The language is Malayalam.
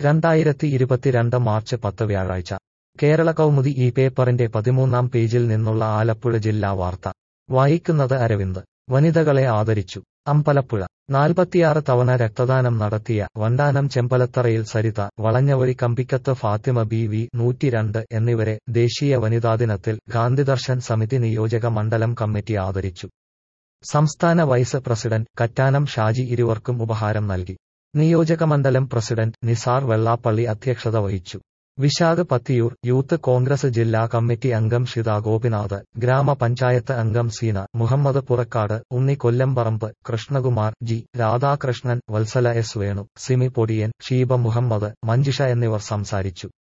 രണ്ടായിരത്തി ഇരുപത്തിരണ്ട് മാർച്ച് പത്ത് വ്യാഴാഴ്ച കേരള കൗമുദി ഈ പേപ്പറിന്റെ പതിമൂന്നാം പേജിൽ നിന്നുള്ള ആലപ്പുഴ ജില്ലാ വാർത്ത വായിക്കുന്നത് അരവിന്ദ് വനിതകളെ ആദരിച്ചു അമ്പലപ്പുഴ നാൽപ്പത്തിയാറ് തവണ രക്തദാനം നടത്തിയ വണ്ടാനം ചെമ്പലത്തറയിൽ സരിത വളഞ്ഞവഴി കമ്പിക്കത്ത് ഫാത്തിമ ബി വി നൂറ്റിരണ്ട് എന്നിവരെ ദേശീയ വനിതാദിനത്തിൽ ഗാന്ധിദർശൻ സമിതി നിയോജക മണ്ഡലം കമ്മിറ്റി ആദരിച്ചു സംസ്ഥാന വൈസ് പ്രസിഡന്റ് കറ്റാനം ഷാജി ഇരുവർക്കും ഉപഹാരം നൽകി നിയോജകമണ്ഡലം പ്രസിഡന്റ് നിസാർ വെള്ളാപ്പള്ളി അധ്യക്ഷത വഹിച്ചു വിശാഖ് പത്തിയൂർ യൂത്ത് കോൺഗ്രസ് ജില്ലാ കമ്മിറ്റി അംഗം ഷിത ഗോപിനാഥ് ഗ്രാമപഞ്ചായത്ത് അംഗം സീന മുഹമ്മദ് പുറക്കാട് ഉണ്ണി കൊല്ലംപറമ്പ് കൃഷ്ണകുമാർ ജി രാധാകൃഷ്ണൻ വത്സല എസ് വേണു സിമി പൊടിയൻ ഷീബ മുഹമ്മദ് മഞ്ജിഷ എന്നിവർ സംസാരിച്ചു